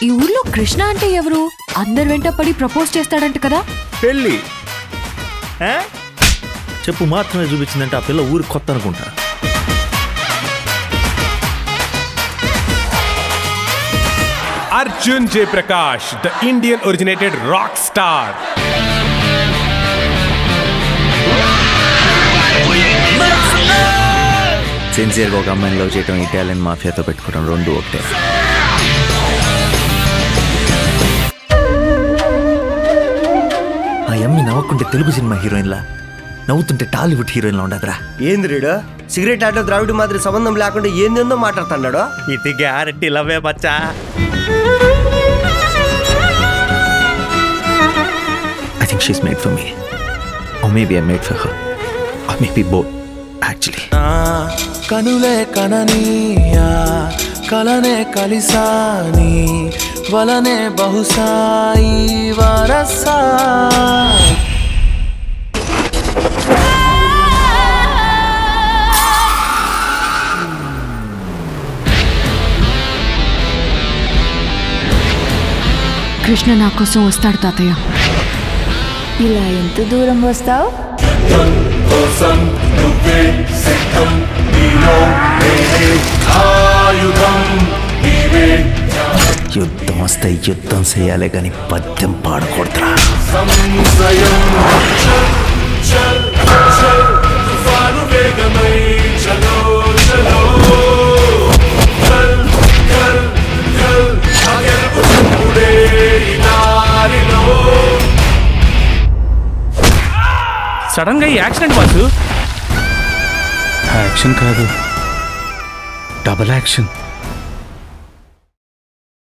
ఈ ఊర్లో కృష్ణ అంటే ఎవరు అందరి వెంట పడి ప్రపోజ్ చేస్తాడంట కదా పెళ్ళి ఆ? చెప్పు మాత్రమే చూపించిందంటే ఆ పిల్ల ఊరికి కొత్త అనుకుంటా Arjun J. Prakash, the Indian originated rock star. సిన్సియర్గా ఒక అమ్మాయిని లవ్ చేయడం ఇటాలియన్ మాఫియాతో పెట్టుకోవడం రెండు ఒకటే ఆ యమ్మి నవ్వకుంటే తెలుగు సినిమా హీరోయిన్లా నవ్వుతుంటే టాలీవుడ్ హీరోయిన్లా ఉండదురా ఏంది రీడు సిగరెట్ ఆటో ద్రావిడ మాదిరి సంబంధం లేకుండా ఏందేందో మాట్లాడుతున్నాడు ఇది గ్యారెంటీ లవ్వే బచ్చా I think she's made for me oh maybe I made for her or maybe both actually కనులే కననీయా కలనే కలిసాని వలనే బహుశాయి వరసా కృష్ణ నా కోసం వస్తాడు తాతయ్య ఇలా ఎంత దూరం వస్తావు యుద్ధం వస్తే యుద్ధం చేయాలి కానీ పద్యం పాడకూడదురా సడన్ గా ఈ యాక్సిడెంట్ బాసు యాక్షన్ కాదు డబుల్ యాక్షన్